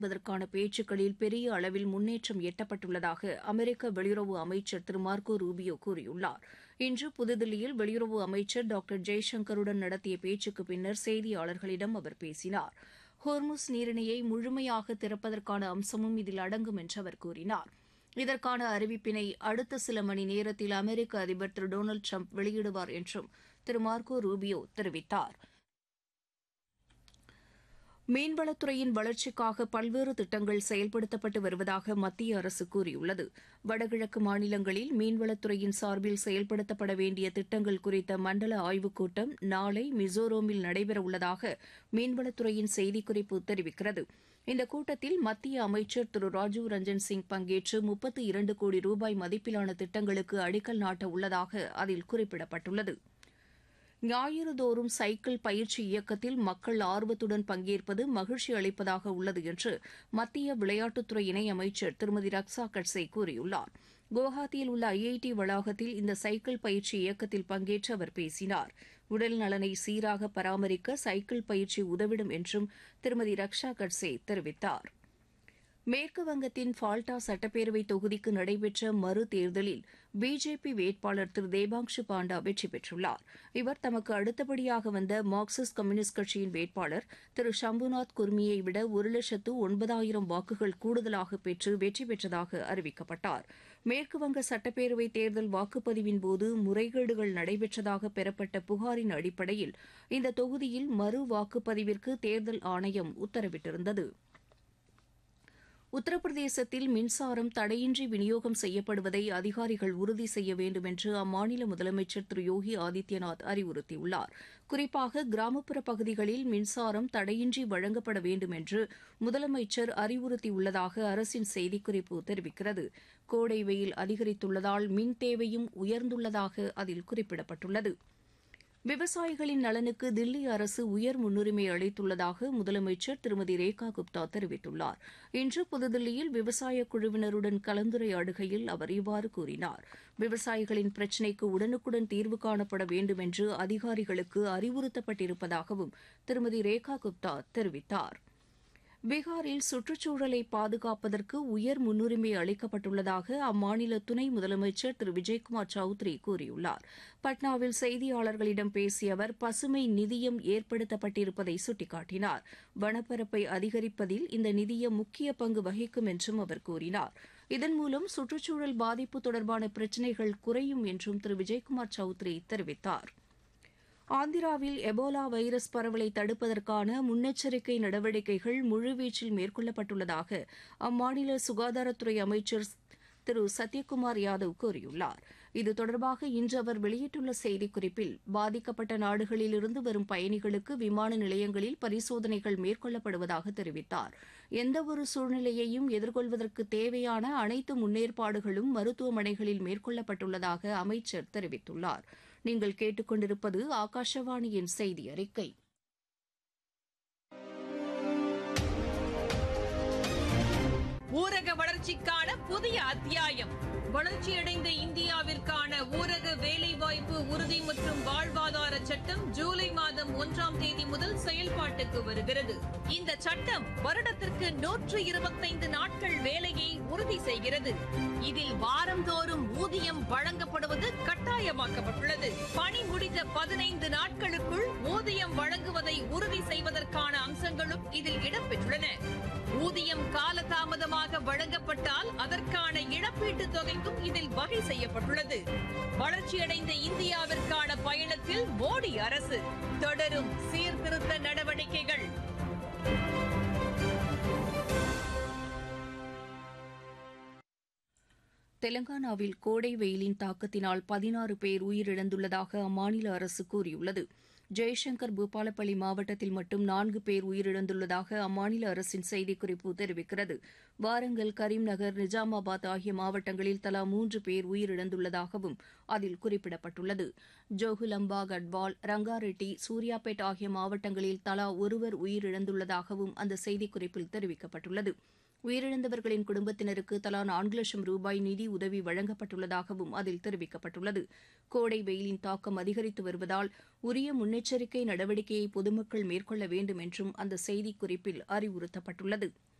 அதற்கான பேச்சுக்களில் பெரிய அளவில் முன்னேற்றம் எட்டப்பட்டுள்ளதாக அமெரிக்க வெளியுறவு அமைச்சர் திரு மார்கோ ரூபியோ கூறியுள்ளார் இன்று புதுதில்லியில் வெளியுறவு அமைச்சர் டாக்டர் ஜெய்சங்கருடன் நடத்திய பேச்சுக்கு பின்னர் செய்தியாளர்களிடம் அவர் பேசினார் ஹோர்முஸ் நீரிணையை முழுமையாக திறப்பதற்கான அம்சமும் இதில் அடங்கும் என்று அவர் கூறினார் இதற்கான அறிவிப்பினை அடுத்த சில மணி நேரத்தில் அமெரிக்க அதிபர் திரு டொனால்டு ட்ரம்ப் வெளியிடுவார் என்றும் திரு மார்கோ ரூபியோ தெரிவித்தார் மீன்வளத்துறையின் வளர்ச்சிக்காக பல்வேறு திட்டங்கள் செயல்படுத்தப்பட்டு வருவதாக மத்திய அரசு கூறியுள்ளது வடகிழக்கு மாநிலங்களில் மீன்வளத்துறையின் சார்பில் செயல்படுத்தப்பட வேண்டிய திட்டங்கள் குறித்த மண்டல ஆய்வுக் கூட்டம் நாளை மிசோரமில் நடைபெறவுள்ளதாக மீன்வளத்துறையின் செய்திக்குறிப்பு தெரிவிக்கிறது இந்த கூட்டத்தில் மத்திய அமைச்சர் திரு ராஜீவ் ரஞ்சன் சிங் பங்கேற்று முப்பத்தி இரண்டு கோடி ரூபாய் மதிப்பிலான திட்டங்களுக்கு அடிக்கல் நாட்ட உள்ளதாக அதில் குறிப்பிடப்பட்டுள்ளது ஞாயிறுதோறும் சைக்கிள் பயிற்சி இயக்கத்தில் மக்கள் ஆர்வத்துடன் பங்கேற்பது மகிழ்ச்சி அளிப்பதாக உள்ளது என்று மத்திய விளையாட்டுத்துறை இணையமைச்சர் திருமதி ரக்ஷா கட்சே கூறியுள்ளார் குவஹாத்தியில் உள்ள ஐஐடி வளாகத்தில் இந்த சைக்கிள் பயிற்சி இயக்கத்தில் பங்கேற்று அவர் பேசினார் உடல் நலனை சீராக பராமரிக்க சைக்கிள் பயிற்சி உதவிடும் என்றும் திருமதி ரக்ஷா கட்சே தெரிவித்தார் மேற்கு வங்கத்தின் ஃபால்டா சட்டப்பேரவை தொகுதிக்கு நடைபெற்ற மறு தேர்தலில் பிஜேபி வேட்பாளர் திரு தேபாங்ஷு பாண்டா வெற்றி பெற்றுள்ளார் இவர் தமக்கு அடுத்தபடியாக வந்த மார்க்சிஸ்ட் கம்யூனிஸ்ட் கட்சியின் வேட்பாளர் திரு ஷம்புநாத் குர்மியை விட ஒரு லட்சத்து ஒன்பதாயிரம் வாக்குகள் கூடுதலாக பெற்று வெற்றி பெற்றதாக அறிவிக்கப்பட்டார் மேற்குவங்க சட்டப்பேரவை தேர்தல் வாக்குப்பதிவின் போது முறைகேடுகள் நடைபெற்றதாக பெறப்பட்ட புகாரின் அடிப்படையில் இந்த தொகுதியில் மறு வாக்குப்பதிவிற்கு தேர்தல் ஆணையம் உத்தரவிட்டிருந்தது உத்தரப்பிரதேசத்தில் மின்சாரம் தடையின்றி விநியோகம் செய்யப்படுவதை அதிகாரிகள் உறுதி செய்ய வேண்டும் என்று அம்மாநில முதலமைச்சர் திரு யோகி ஆதித்யநாத் அறிவுறுத்தியுள்ளார் குறிப்பாக கிராமப்புற பகுதிகளில் மின்சாரம் தடையின்றி வழங்கப்பட வேண்டும் என்று முதலமைச்சர் அறிவுறுத்தியுள்ளதாக அரசின் செய்திக்குறிப்பு தெரிவிக்கிறது கோடை வெயில் அதிகரித்துள்ளதால் மின் தேவையும் உயர்ந்துள்ளதாக அதில் குறிப்பிடப்பட்டுள்ளது விவசாயிகளின் நலனுக்கு தில்லி அரசு உயர் முன்னுரிமை அளித்துள்ளதாக முதலமைச்சர் திருமதி ரேகா குப்தா தெரிவித்துள்ளார் இன்று புதுதில்லியில் விவசாய குழுவினருடன் கலந்துரையாடுகையில் அவர் இவ்வாறு கூறினார் விவசாயிகளின் பிரச்சினைக்கு உடனுக்குடன் தீர்வு காணப்பட வேண்டும் என்று அதிகாரிகளுக்கு அறிவுறுத்தப்பட்டிருப்பதாகவும் திருமதி ரேகா குப்தா தெரிவித்தார் பீகாரில் சுற்றுச்சூழலை பாதுகாப்பதற்கு உயர் முன்னுரிமை அளிக்கப்பட்டுள்ளதாக அம்மாநில துணை முதலமைச்சர் திரு விஜய்குமார் சௌத்ரி கூறியுள்ளார் பட்னாவில் செய்தியாளர்களிடம் பேசிய அவர் பசுமை நிதியம் ஏற்படுத்தப்பட்டிருப்பதை சுட்டிக்காட்டினார் வனப்பரப்பை அதிகரிப்பதில் இந்த நிதியம் முக்கிய பங்கு வகிக்கும் என்றும் அவர் கூறினார் இதன் மூலம் சுற்றுச்சூழல் பாதிப்பு தொடர்பான பிரச்சினைகள் குறையும் என்றும் திரு விஜய்குமார் சௌத்ரி தெரிவித்தார் ஆந்திராவில் எபோலா வைரஸ் பரவலை தடுப்பதற்கான முன்னெச்சரிக்கை நடவடிக்கைகள் முழுவீச்சில் மேற்கொள்ளப்பட்டுள்ளதாக அம்மாநில சுகாதாரத்துறை அமைச்சர் திரு சத்யகுமார் யாதவ் கூறியுள்ளார் இது தொடர்பாக இன்று அவர் வெளியிட்டுள்ள செய்திக்குறிப்பில் பாதிக்கப்பட்ட நாடுகளிலிருந்து வரும் பயணிகளுக்கு விமான நிலையங்களில் பரிசோதனைகள் மேற்கொள்ளப்படுவதாக தெரிவித்தார் எந்தவொரு சூழ்நிலையையும் எதிர்கொள்வதற்கு தேவையான அனைத்து முன்னேற்பாடுகளும் மருத்துவமனைகளில் மேற்கொள்ளப்பட்டுள்ளதாக அமைச்சர் தெரிவித்துள்ளார் நீங்கள் கேட்டுக்கொண்டிருப்பது ஆகாஷவாணியின் செய்தி அறிக்கை ஊரக வளர்ச்சிக்கான புதிய அத்தியாயம் வளர்ச்சியடைந்த இந்தியாவிற்கான ஊரக வேலைவாய்ப்பு உறுதி மற்றும் வாழ்வாதார சட்டம் ஜூலை மாதம் ஒன்றாம் தேதி முதல் செயல்பாட்டுக்கு வருகிறது இந்த சட்டம் வருடத்திற்கு நூற்று இருபத்தைந்து நாட்கள் வேலையை உறுதி செய்கிறது இதில் வாரந்தோறும் ஊதியம் வழங்கப்படுவது கட்டாயமாக்கப்பட்டுள்ளது பணி முடிந்த பதினைந்து நாட்களுக்குள் ஊதியம் வழங்குவதை உறுதி செய்வதற்கான அம்சங்களும் இதில் இடம்பெற்றுள்ளன ஊதியம் காலதாமதமாக வழங்கப்பட்டால் அதற்கான இழப்பீட்டு தொகைக்கும் இதில் வகை செய்யப்பட்டுள்ளது வளர்ச்சியடைந்த இந்தியாவிற்கான பயணத்தில் மோடி அரசு தொடரும் சீர்திருத்த நடவடிக்கைகள் தெலங்கானாவில் கோடை வெயிலின் தாக்கத்தினால் பதினாறு பேர் உயிரிழந்துள்ளதாக அம்மாநில அரசு கூறியுள்ளது ஜெய்சங்கர் பூபாலப்பள்ளி மாவட்டத்தில் மட்டும் நான்கு பேர் உயிரிழந்துள்ளதாக அம்மாநில அரசின் செய்திக்குறிப்பு தெரிவிக்கிறது வாரங்கல் கரீம்நகர் நிஜாமாபாத் ஆகிய மாவட்டங்களில் தலா மூன்று பேர் உயிரிழந்துள்ளதாகவும் அதில் குறிப்பிடப்பட்டுள்ளது ஜோகுலம்பா கட்வால் ரங்காரெட்டி சூர்யாபேட் ஆகிய மாவட்டங்களில் தலா ஒருவர் உயிரிழந்துள்ளதாகவும் அந்த செய்திக்குறிப்பில் தெரிவிக்கப்பட்டுள்ளது உயிரிழந்தவர்களின் குடும்பத்தினருக்கு தலா நான்கு லட்சம் ரூபாய் நிதி உதவி வழங்கப்பட்டுள்ளதாகவும் அதில் தெரிவிக்கப்பட்டுள்ளது கோடை வெயிலின் தாக்கம் அதிகரித்து வருவதால் உரிய முன்னெச்சரிக்கை நடவடிக்கையை பொதுமக்கள் மேற்கொள்ள வேண்டும் என்றும் அந்த செய்திக்குறிப்பில் அறிவுறுத்தப்பட்டுள்ளது